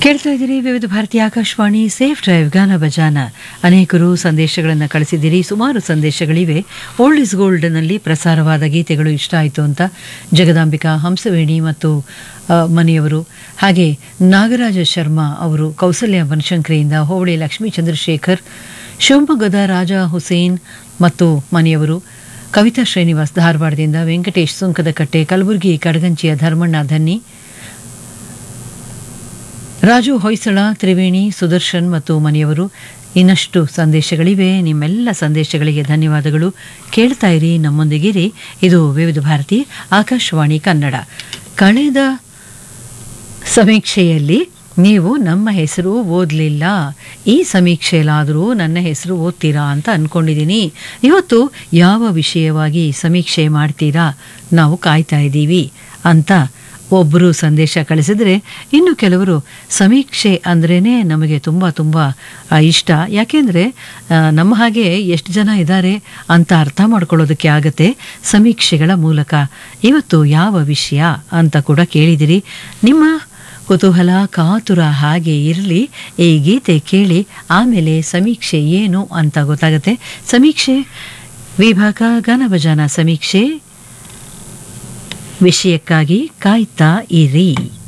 ಕೇಳ್ತಾ ಇದ್ದೀರಿ ವಿವಿಧ ಭಾರತೀಯ ಆಕಾಶವಾಣಿ ಸೇಫ್ ಡ್ರೈವ್ ಗಾನ ಬಜಾನ ಅನೇಕರು ಸಂದೇಶಗಳನ್ನು ಕಳಿಸಿದ್ದೀರಿ ಸುಮಾರು ಸಂದೇಶಗಳಿವೆ ಓಲ್ಡ್ ಇಸ್ ಗೋಲ್ಡ್ನಲ್ಲಿ ಪ್ರಸಾರವಾದ ಗೀತೆಗಳು ಇಷ್ಟ ಆಯಿತು ಅಂತ ಜಗದಾಂಬಿಕಾ ಹಂಸವೇಣಿ ಮತ್ತು ಆ, ಮನೆಯವರು ಹಾಗೆ ನಾಗರಾಜ ಶರ್ಮಾ ಅವರು ಕೌಸಲ್ಯ ಬನಶಂಕರಿಯಿಂದ ಹೋಬಳಿ ಲಕ್ಷ್ಮೀ ಚಂದ್ರಶೇಖರ್ ಶಿವಮೊಗ್ಗದ ರಾಜಾ ಹುಸೇನ್ ಮತ್ತು ಮನೆಯವರು ಕವಿತಾ ಶ್ರೀನಿವಾಸ್ ಧಾರವಾಡದಿಂದ ವೆಂಕಟೇಶ್ ಸುಂಕದಕಟ್ಟೆ ಕಲಬುರಗಿ ಕಡಗಂಚಿಯ ಧರ್ಮಣ್ಣ ಧನ್ನಿ ರಾಜು ಹೊಯ್ಸಳ ತ್ರಿವೇಣಿ ಸುದರ್ಶನ್ ಮತ್ತು ಮನೆಯವರು ಇನ್ನಷ್ಟು ಸಂದೇಶಗಳಿವೆ ನಿಮ್ಮೆಲ್ಲ ಸಂದೇಶಗಳಿಗೆ ಧನ್ಯವಾದಗಳು ಕೇಳ್ತಾ ಇರಿ ನಮ್ಮೊಂದಿಗಿರಿ ಇದು ವಿವಿಧ ಭಾರತಿ ಆಕಾಶವಾಣಿ ಕನ್ನಡ ಕಳೆದ ಸಮೀಕ್ಷೆಯಲ್ಲಿ ನೀವು ನಮ್ಮ ಹೆಸರು ಓದಲಿಲ್ಲ ಈ ಸಮೀಕ್ಷೆಯಲ್ಲಾದರೂ ನನ್ನ ಹೆಸರು ಓದ್ತೀರಾ ಅಂತ ಅಂದ್ಕೊಂಡಿದ್ದೀನಿ ಇವತ್ತು ಯಾವ ವಿಷಯವಾಗಿ ಸಮೀಕ್ಷೆ ಮಾಡ್ತೀರಾ ನಾವು ಕಾಯ್ತಾ ಇದ್ದೀವಿ ಅಂತ ಒಬ್ಬರು ಸಂದೇಶ ಕಳಿಸಿದರೆ ಇನ್ನು ಕೆಲವರು ಸಮೀಕ್ಷೆ ಅಂದ್ರೇ ನಮಗೆ ತುಂಬ ತುಂಬ ಆ, ಇಷ್ಟ ಯಾಕೆಂದರೆ ನಮ್ಮ ಹಾಗೆ ಎಷ್ಟು ಜನ ಇದ್ದಾರೆ ಅಂತ ಅರ್ಥ ಮಾಡ್ಕೊಳ್ಳೋದಕ್ಕೆ ಆಗತ್ತೆ ಸಮೀಕ್ಷೆಗಳ ಮೂಲಕ ಇವತ್ತು ಯಾವ ವಿಷಯ ಅಂತ ಕೂಡ ಕೇಳಿದಿರಿ ನಿಮ್ಮ ಕುತೂಹಲ ಕಾತುರ ಹಾಗೆ ಇರಲಿ ಈ ಗೀತೆ ಕೇಳಿ ಆಮೇಲೆ ಸಮೀಕ್ಷೆ ಏನು ಅಂತ ಗೊತ್ತಾಗುತ್ತೆ ಸಮೀಕ್ಷೆ ವಿಭಾಗ ಗಾನಭಜಾನ ಸಮೀಕ್ಷೆ ವಿಷಯಕ್ಕಾಗಿ ಕಾಯ್ತಾ ಇರಿ